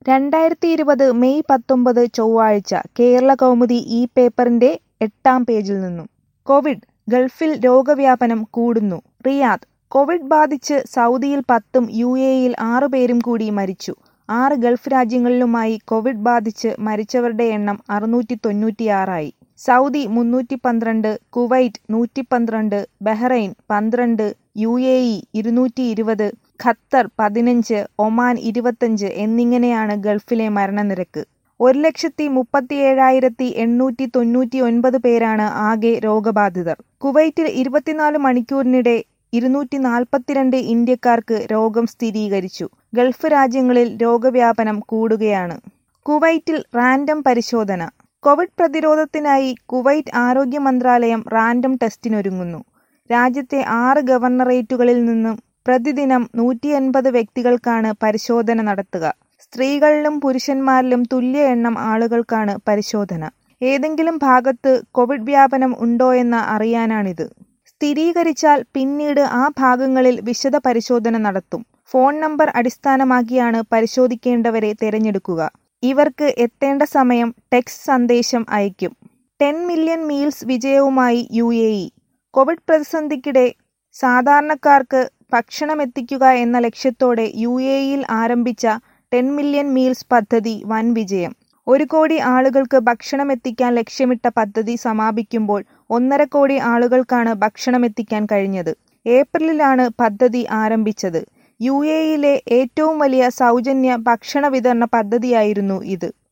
രണ്ടായിരത്തി ഇരുപത് മെയ് പത്തൊമ്പത് ചൊവ്വാഴ്ച കേരളകൗമുദി ഈ പേപ്പറിന്റെ എട്ടാം പേജിൽ നിന്നും കോവിഡ് ഗൾഫിൽ രോഗവ്യാപനം കൂടുന്നു റിയാദ് കോവിഡ് ബാധിച്ച് സൗദിയിൽ പത്തും യു എയിൽ ആറുപേരും കൂടി മരിച്ചു ആറ് ഗൾഫ് രാജ്യങ്ങളിലുമായി കോവിഡ് ബാധിച്ച് മരിച്ചവരുടെ എണ്ണം അറുന്നൂറ്റി തൊണ്ണൂറ്റിയാറായി സൗദി മുന്നൂറ്റി പന്ത്രണ്ട് കുവൈറ്റ് നൂറ്റി പന്ത്രണ്ട് ബഹ്റൈൻ പന്ത്രണ്ട് യു എ ഇ ഇരുന്നൂറ്റി ഇരുപത് ഖത്തർ പതിനഞ്ച് ഒമാൻ ഇരുപത്തഞ്ച് എന്നിങ്ങനെയാണ് ഗൾഫിലെ മരണനിരക്ക് ഒരു ലക്ഷത്തി മുപ്പത്തിയേഴായിരത്തി എണ്ണൂറ്റി തൊണ്ണൂറ്റി ഒൻപത് പേരാണ് ആകെ രോഗബാധിതർ കുവൈറ്റിൽ ഇരുപത്തിനാല് മണിക്കൂറിനിടെ ഇരുന്നൂറ്റി നാൽപ്പത്തിരണ്ട് ഇന്ത്യക്കാർക്ക് രോഗം സ്ഥിരീകരിച്ചു ഗൾഫ് രാജ്യങ്ങളിൽ രോഗവ്യാപനം കൂടുകയാണ് കുവൈറ്റിൽ റാൻഡം പരിശോധന കോവിഡ് പ്രതിരോധത്തിനായി കുവൈറ്റ് ആരോഗ്യ മന്ത്രാലയം റാൻഡം ടെസ്റ്റിനൊരുങ്ങുന്നു രാജ്യത്തെ ആറ് ഗവർണറേറ്റുകളിൽ നിന്നും പ്രതിദിനം നൂറ്റി എൺപത് വ്യക്തികൾക്കാണ് പരിശോധന നടത്തുക സ്ത്രീകളിലും പുരുഷന്മാരിലും തുല്യ എണ്ണം ആളുകൾക്കാണ് പരിശോധന ഏതെങ്കിലും ഭാഗത്ത് കോവിഡ് വ്യാപനം ഉണ്ടോയെന്ന് അറിയാനാണിത് സ്ഥിരീകരിച്ചാൽ പിന്നീട് ആ ഭാഗങ്ങളിൽ വിശദ പരിശോധന നടത്തും ഫോൺ നമ്പർ അടിസ്ഥാനമാക്കിയാണ് പരിശോധിക്കേണ്ടവരെ തിരഞ്ഞെടുക്കുക ഇവർക്ക് എത്തേണ്ട സമയം ടെക്സ്റ്റ് സന്ദേശം അയക്കും ടെൻ മില്യൺ മീൽസ് വിജയവുമായി യു എ ഇ കോവിഡ് പ്രതിസന്ധിക്കിടെ സാധാരണക്കാർക്ക് ഭക്ഷണം എത്തിക്കുക എന്ന ലക്ഷ്യത്തോടെ യു എ ഇയിൽ ആരംഭിച്ച ടെൻ മില്യൺ മീൽസ് പദ്ധതി വൻ വിജയം ഒരു കോടി ആളുകൾക്ക് ഭക്ഷണം എത്തിക്കാൻ ലക്ഷ്യമിട്ട പദ്ധതി സമാപിക്കുമ്പോൾ ഒന്നര കോടി ആളുകൾക്കാണ് ഭക്ഷണം എത്തിക്കാൻ കഴിഞ്ഞത് ഏപ്രിലിലാണ് പദ്ധതി ആരംഭിച്ചത് യു എയിലെ ഏറ്റവും വലിയ സൗജന്യ ഭക്ഷണ വിതരണ പദ്ധതിയായിരുന്നു ഇത്